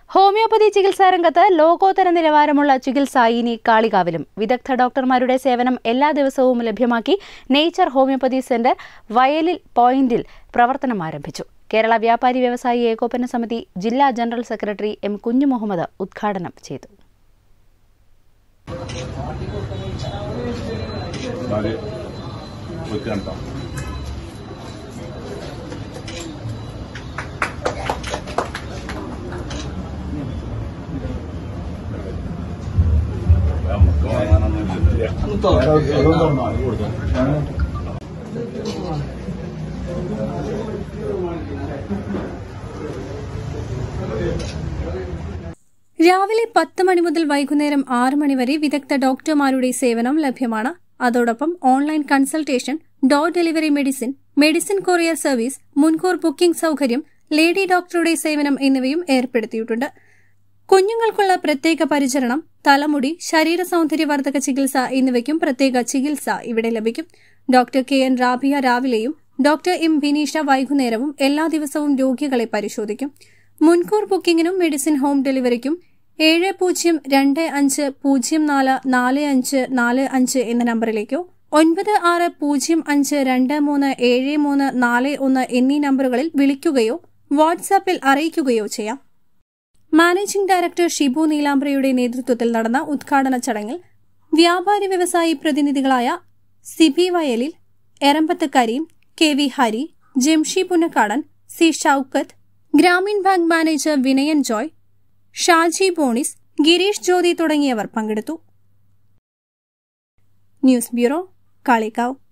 Homeopathy ചികിത്സാ രംഗത്ത് ലോകോത്തര നിലവാരമുള്ള ചികിത്സ ഇനി കാളികാവിലും വിദഗ്ധ ഡോക്ടർമാരുടെ സേവനം എല്ലാ ദിവസവും ലഭ്യമാക്കി നേച്ചർ ഹോമിയോപ്പതി സെന്റർ വയലിൽ പോയിന്റിൽ പ്രവർത്തനം ആരംഭിച്ചു കേരള വ്യാപാരി വ്യവസായി ഏകോപന സമിതി ജില്ലാ ജനറൽ സെക്രട്ടറി എം കുഞ്ഞു മുഹമ്മദ് ഉദ്ഘാടനം ചെയ്തു നാല് വെക്കാൻ ട്ടോ. നമുക്ക് വാങ്ങാനൊന്നും ഇല്ല. രാവിലെ പത്ത് മണി മുതൽ വൈകുന്നേരം ആറ് മണി വരെ വിദഗ്ധ ഡോക്ടർമാരുടെ സേവനം ലഭ്യമാണ് അതോടൊപ്പം online consultation door delivery medicine medicine courier service മുൻകൂർ ബുക്കിംഗ് സൌകര്യം ലേഡി ഡോക്ടറുടെ സേവനം എന്നിവയും ഏർപ്പെടുത്തിയിട്ടുണ്ട് കുഞ്ഞുങ്ങൾക്കുള്ള പ്രത്യേക പരിചരണം തലമുടി ശരീര സൗന്ദര്യവർദ്ധക ചികിത്സ എന്നിവയ്ക്കും പ്രത്യേക ചികിത്സ ഇവിടെ ലഭിക്കും ഡോക്ടർ കെ എൻ റാബിയ രാവിലെയും ഡോക്ടർ എം ബിനീഷ വൈകുന്നേരവും എല്ലാ ദിവസവും രോഗികളെ പരിശോധിക്കും മുൻകൂർ ബുക്കിംഗിനും മെഡിസിൻ ഹോം ഡെലിവറിക്കും ഏഴ് പൂജ്യം രണ്ട് അഞ്ച് പൂജ്യം നാല് നാല് അഞ്ച് നാല് അഞ്ച് എന്ന നമ്പറിലേക്കോ ഒൻപത് ആറ് പൂജ്യം അഞ്ച് രണ്ട് മൂന്ന് ഏഴ് മൂന്ന് നാല് ഒന്ന് എന്നീ നമ്പറുകളിൽ വിളിക്കുകയോ വാട്സാപ്പിൽ അറിയിക്കുകയോ ചെയ്യാം മാനേജിംഗ് ഡയറക്ടർ ഷിബു നീലാംബ്രയുടെ നേതൃത്വത്തിൽ നടന്ന ഉദ്ഘാടന ചടങ്ങിൽ വ്യാപാരി വ്യവസായി പ്രതിനിധികളായ Sibi Vayalil Erambath Kareem K V Hari Jamshi Punnakkadan C Shoukath Grameen bank manager Vinayan Joy Shaji Bonis Girish Jyothi തുടങ്ങിയവർ പങ്കെടുത്തു ന്യൂസ് ബ്യൂറോ കാളിക്കാവ്